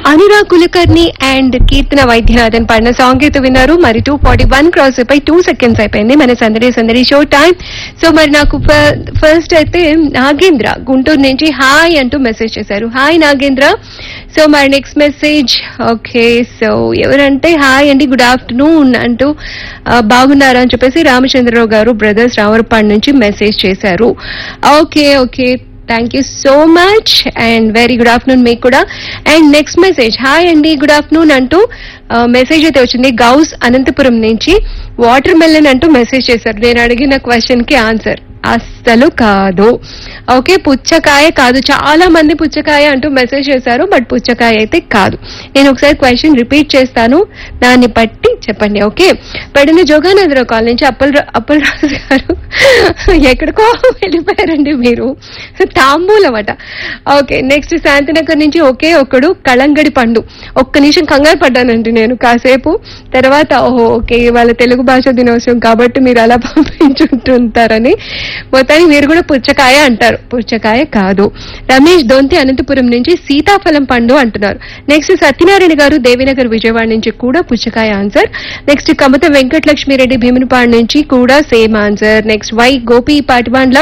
Anurag Kulkarni and Keerthana Vaidyanathan పాడిన song అయితే విన్నారు మరి టూ ఫార్టీ వన్ క్రాస్ అయిపోయి టూ సెకండ్స్ అయిపోయింది మన సందడి సందడి షో టైం సో మరి నాకు ఫస్ట్ అయితే నాగేంద్ర గుంటూరు నుంచి హాయ్ అంటూ మెసేజ్ చేశారు హాయ్ నాగేంద్ర సో మరి నెక్స్ట్ మెసేజ్ ఓకే సో ఎవరంటే హాయ్ అండి గుడ్ ఆఫ్టర్నూన్ అంటూ ఆ, బాగున్నారా అని చెప్పేసి రామచంద్రరావు గారు బ్రదర్స్ రావరపాడు నుంచి మెసేజ్ చేశారు okay okay thank you so much and very good afternoon మీకు కూడా అండ్ నెక్స్ట్ మెసేజ్ హాయ్ అండి గుడ్ ఆఫ్టర్నూన్ అంటూ మెసేజ్ అయితే వచ్చింది గౌస్ అనంతపురం నుంచి వాటర్ మెలన్ అంటూ మెసేజ్ చేశారు నేను అడిగిన క్వశ్చన్ కి ఆన్సర్ అస్సలు కాదు ఓకే పుచ్చకాయ కాదు చాలా మంది పుచ్చకాయ అంటూ మెసేజ్ చేశారు బట్ పుచ్చకాయ అయితే కాదు నేను ఒకసారి క్వశ్చన్ రిపీట్ చేస్తాను దాన్ని బట్టి చెప్పండి ఓకే పడిన జోగానందరావు కాల్ నుంచి అప్పల్ అప్పల్ రాజు గారు ఎక్కడికో వెళ్ళిపోయారండి మీరు తాంబూలం అట ఓకే నెక్స్ట్ శాంతినగర్ నుంచి ఒకే ఒక్కడు కళంగడి పండు ఒక్క నిమిషం కంగారు పడ్డానండి నేను కాసేపు తర్వాత ఓహో ఓకే వాళ్ళ తెలుగు భాష దినోత్సవం కాబట్టి మీరు అలా పంపించుంటుంటారని మొత్తానికి మీరు కూడా పుచ్చకాయ అంటారు పుచ్చకాయ కాదు రమేష్ దొంతి అనంతపురం నుంచి సీతాఫలం పండు అంటున్నారు నెక్స్ట్ సత్యనారాయణ గారు దేవినగర్ విజయవాడ నుంచి కూడా పుచ్చకాయ ఆన్సర్ నెక్స్ట్ కమత వెంకటలక్ష్మిరెడ్డి భీమునిపాడు నుంచి కూడా same answer next Y Gopi Pativandla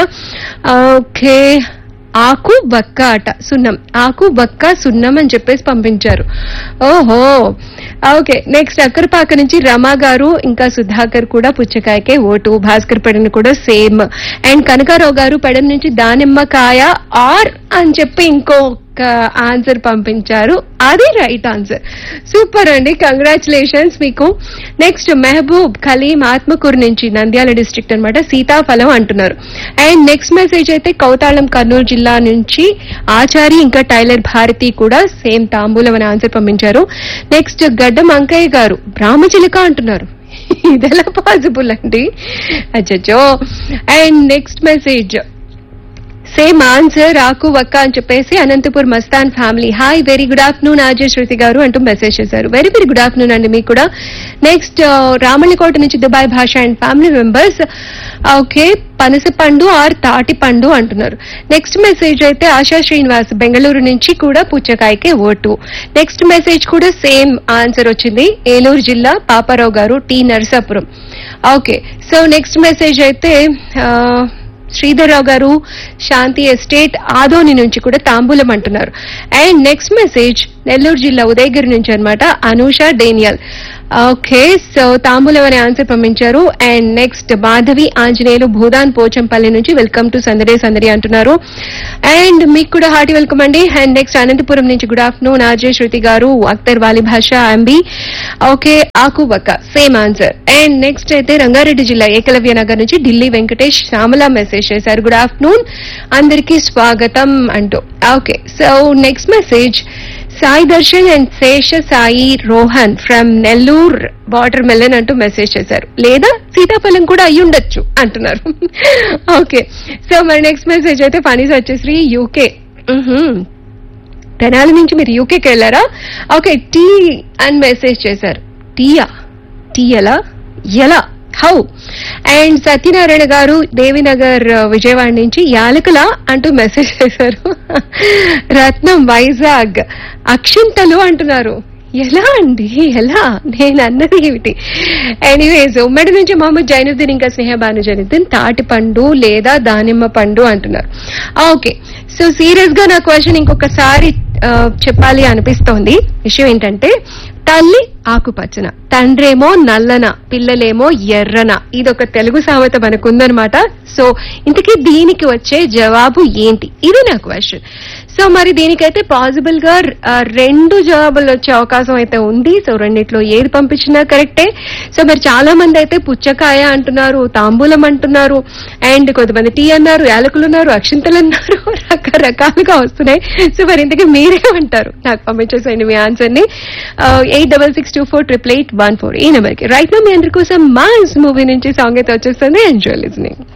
okay ఆకు బక్క అట సున్నం ఆకు బక్క సున్నం అని చెప్పేసి పంపించారు ఓహో ఓకే నెక్స్ట్ అక్కరపాక నుంచి రమా గారు ఇంకా సుధాకర్ కూడా పుచ్చకాయకే ఓటు భాస్కర్ పెడన్ కూడా సేమ్ అండ్ కనకారావు గారు పెడన్ నుంచి దానిమ్మకాయ ఆర్ అని చెప్పి ఇంకొక ఆన్సర్ పంపించారు అది రైట్ ఆన్సర్ సూపర్ అండి కంగ్రాచులేషన్స్ మీకు నెక్స్ట్ మెహబూబ్ ఖలీం ఆత్మకూరు నుంచి నంద్యాల డిస్ట్రిక్ట్ అన్నమాట సీతాఫలం అంటున్నారు అండ్ నెక్స్ట్ మెసేజ్ అయితే కౌతాళం కర్నూలు జిల్లా నుంచి ఆచారి ఇంకా టైలర్ భారతి కూడా సేమ్ తాంబూలం అని ఆన్సర్ పంపించారు నెక్స్ట్ గడ్డం అంకయ్య గారు బ్రాహ్మచిలిక అంటున్నారు ఇదెలా పాసిబుల్ అండి అచ్చచ్చో and next message same answer ఆకు వక్క అని చెప్పేసి Anantapur Mastan family hi very good afternoon RJ Shruti గారు అంటూ మెసేజ్ చేశారు వెరీ వెరీ గుడ్ ఆఫ్టర్నూన్ అండి మీకు కూడా నెక్స్ట్ రామణికోట నుంచి దుబాయ్ భాష అండ్ ఫ్యామిలీ మెంబర్స్ ఓకే పనస పండు ఆర్ తాటి పండు అంటున్నారు నెక్స్ట్ మెసేజ్ అయితే ఆశా శ్రీనివాస్ బెంగళూరు నుంచి కూడా పుచ్చకాయకే ఓటు నెక్స్ట్ మెసేజ్ కూడా సేమ్ ఆన్సర్ వచ్చింది ఏలూరు జిల్లా పాపారావు గారు T Narasapuram okay so next message అయితే ఆ, శ్రీధర్రావు గారు శాంతి ఎస్టేట్ ఆదోని నుంచి కూడా తాంబూలం అంటున్నారు అండ్ నెక్స్ట్ మెసేజ్ నెల్లూరు జిల్లా ఉదయగిరి నుంచి అన్నమాట అనూష డేనియల్ ఓకే సో తాంబూలం అనే ఆన్సర్ పంపించారు అండ్ నెక్స్ట్ మాధవి ఆంజనేయులు భూదాన్ పోచంపల్లి నుంచి వెల్కమ్ టు సందడే సందడి అంటున్నారు అండ్ మీకు కూడా హార్టీ వెల్కమ్ అండి అండ్ నెక్స్ట్ అనంతపురం నుంచి గుడ్ ఆఫ్టర్నూన్ ఆర్జే శృతి గారు అఖ్తర్ వాలి భాష అంబి ఓకే ఆకు బక్క సేమ్ ఆన్సర్ అండ్ నెక్స్ట్ అయితే రంగారెడ్డి జిల్లా ఏకలవ్య నగర్ నుంచి ఢిల్లీ వెంకటేష్ శ్యామల మెసేజ్ చేశారు గుడ్ ఆఫ్టర్నూన్ అందరికీ స్వాగతం అంటూ okay so next message Sai Darshan and Sesha Sai Rohan from Nellore watermelon అంటూ మెసేజ్ చేశారు లేదా సీతాఫలం కూడా అయి ఉండొచ్చు అంటున్నారు ఓకే సో మరి నెక్స్ట్ మెసేజ్ అయితే ఫనీస్ వచ్చేసి యూకే తెనాలి నుంచి మీరు యూకేకి వెళ్ళారా ఓకే టీ అని మెసేజ్ చేశారు టీయా టీ ఎలా ఎలా హౌ అండ్ సత్యనారాయణ గారు దేవినగర్ ఆ, విజయవాడ నుంచి యాలకుల అంటూ మెసేజ్ చేశారు రత్నం వైజాగ్ అక్షింతలు అంటున్నారు ఎలా అండి ఎలా నేను అన్నది ఏమిటి ఎనీవేస్ ఉమ్మడి నుంచి మహమ్మద్ జైనుద్దీన్ ఇంకా స్నేహ బాను జైనుద్దీన్ తాటి పండు లేదా దానిమ్మ పండు అంటున్నారు ఓకే సో సీరియస్ గా నా క్వశ్చన్ ఇంకొకసారి ఆ, చెప్పాలి అనిపిస్తోంది విషయం ఏంటంటే తల్లి ఆకుపచ్చన తండ్రేమో నల్లన పిల్లలేమో ఎర్రన ఇది ఒక తెలుగు సామెత మనకు ఉందనమాట సో ఇంతకీ దీనికి వచ్చే జవాబు ఏంటి ఇది నా క్వశ్చన్ సో మరి దీనికైతే పాసిబుల్ గా ఆ, రెండు జవాబులు వచ్చే అవకాశం అయితే ఉంది సో రెండిట్లో ఏది పంపించినా కరెక్టే సో మరి చాలా మంది అయితే పుచ్చకాయ అంటున్నారు తాంబూలం అంటున్నారు అండ్ కొంతమంది టీ అన్నారు యాలకులు ఉన్నారు అక్షింతలు అన్నారు రకరకాలుగా వస్తున్నాయి సో మరి ఇంతకీ మీరేమంటారు నాకు పంపించేసేయండి మీ ఆన్సర్ ని eight double six two four triple eight one four ఈ నెంబర్ కి రైట్ నా మీ అందరి కోసం మాస్ మూవీ నుంచి సాంగ్ అయితే వచ్చేస్తుంది ఎంజాయ్ లిజనింగ్